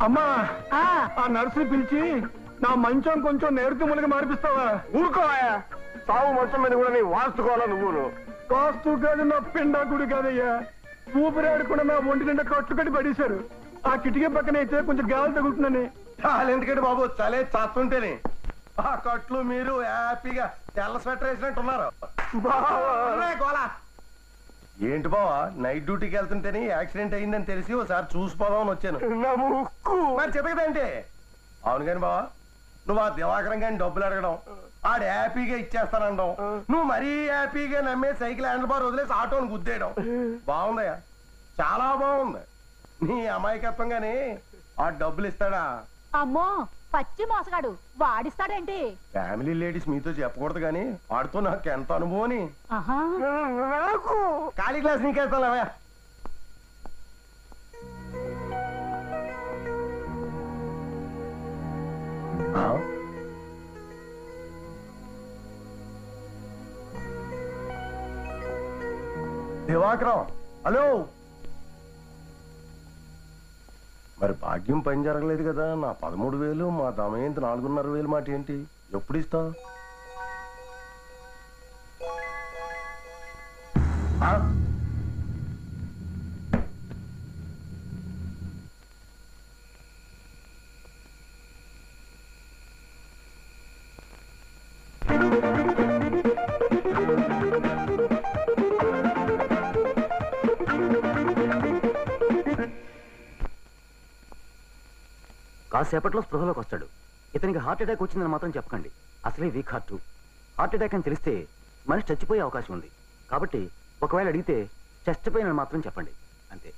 అమ్మా ఆ, ఆ నర్సు పిలిచి నా మంచం కొంచెం నేరుతు ములిగి మార్పిస్తావా ఊరుకోవా సాగు మొత్తం మీద కూడా నీ వాస్తుకోవాలా నువ్వును వాస్తు కాదు నా పిండాకుడు కాదయ్యా ఊపిరాడకుండా నా ఒంటి నిండా కట్లు కట్టి పడేశారు ఆ కిటికీ పక్కన అయితే కొంచెం గాలి తగులుతుందని చాలెందుకంటే బాబు చలే చస్తుంటేనే ఆ కట్లు మీరు హ్యాపీగా తెల్ల స్వెటర్ వేసినట్టున్నారు ఉన్నాయి గోలా. ఏంటి బావా నైట్ డ్యూటీకి వెళ్తుంటేనే యాక్సిడెంట్ అయిందని తెలిసి ఒకసారి చూసిపోదామని వచ్చాను మరి చెప్పేదంటే అవును కానీ బావా నువ్వు ఆ దివాకరం కానీ డబ్బులు అడగడం ఆడు హ్యాపీగా ఇచ్చేస్తానండం నువ్వు మరీ హ్యాపీగా నమ్మే సైకిల్ హ్యాండిల్ బార్ వదిలేసి ఆటోని గుద్దేయడం బాగుందయ్యా చాలా బాగుంది నీ అమాయకత్వం గాని ఆ డబ్బులు ఇస్తాడా అమ్మో పచ్చి మోసగాడు వాడిస్తాడేంటి ఫ్యామిలీ లేడీస్ మీతో చెప్పకూడదు కానీ వాడితో నాకు ఎంత అనుభవం అని ఆహా ఖాళీ క్లాస్ నీకేస్తాను అవయా దివాకరం హలో మరి భాగ్యం పని జరగలేదు కదా నా పదమూడు వేలు మా దమయంతి నాలుగున్నర వేలు మాట ఏంటి ఎప్పుడు ఇస్తావు ఆ? కాసేపట్లో స్పృహలోకి వస్తాడు ఇతనికి హార్ట్ అటాక్ వచ్చిందని మాత్రం చెప్పకండి అసలే వీక్ హార్ట్ హార్ట్ అటాక్ అని తెలిస్తే మనిషి చచ్చిపోయే అవకాశం ఉంది కాబట్టి ఒకవేళ అడిగితే చెస్ట్ పెయిన్ అని మాత్రం చెప్పండి అంతే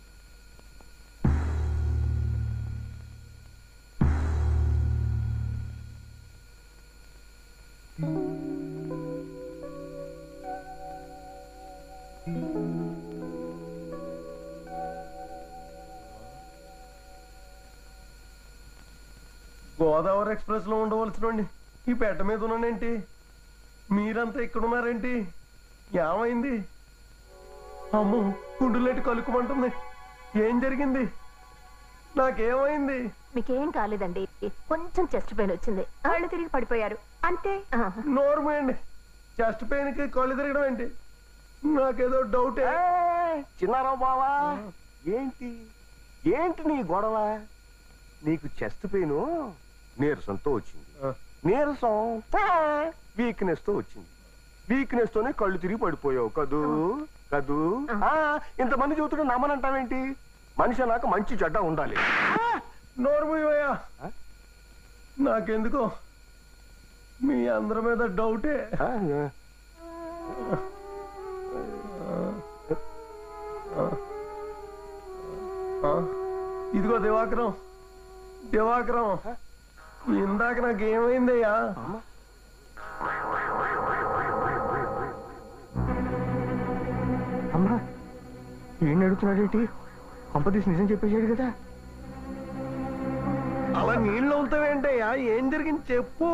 గోదావరి ఎక్స్ప్రెస్ లో ఉండవలసినండి ఈ పెట్ట మీద ఉన్నానేంటి మీరంతా ఇక్కడ ఉన్నారేంటి ఏమైంది అమ్మో గుండులేటి కలుక్కుమంటుంది ఏం జరిగింది నాకేమైంది మీకేం కాలేదండి కొంచెం చెస్ట్ పెయిన్ వచ్చింది కళ్ళు తిరిగి పడిపోయారు అంతే నోరు మూయండి చెస్ట్ పెయిన్ కి కళ్ళు తిరగడం ఏంటి నాకేదో డౌట్ చిన్నారావు బావా ఏంటి ఏంటి నీ గొడవ నీకు చెస్ట్ పెయిన్ నీరసంతో వచ్చింది నీరసం వీక్నెస్ తో వచ్చింది వీక్నెస్ తోనే కళ్ళు తిరిగి పడిపోయావు కదూ కదూ ఆ, ఇంతమంది చెబుతుంటే నమ్మనంటావేంటి మనిషి నాకు మంచి చెడ్డ ఉండాలి నోరు మూయవయ్యా నాకెందుకో మీ అందరి మీద డౌటే ఆ, ఆ, ఇదిగో దివాకరం దివాకరం ఇందాక నాకేమైందయ్యా అమ్మా ఏం అడుగుతున్నాడేంటి కొంపదీసి నిజం చెప్పేశాడు కదా అలా నీళ్ళు అవుతావేంటయ్యా ఏం జరిగింది చెప్పు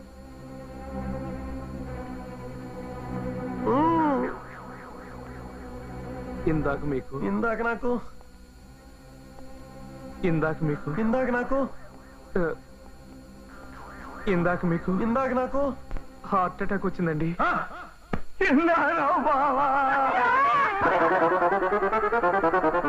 ఉమ్, ఇందాక మీకు ఇందాక నాకు ఇందాక మీకు ఇందాక నాకు ఆ, ఇందాక మీకు ఇందాక నాకు హార్ట్ అటాక్ వచ్చిందండి ఆ, ఇందాక బావా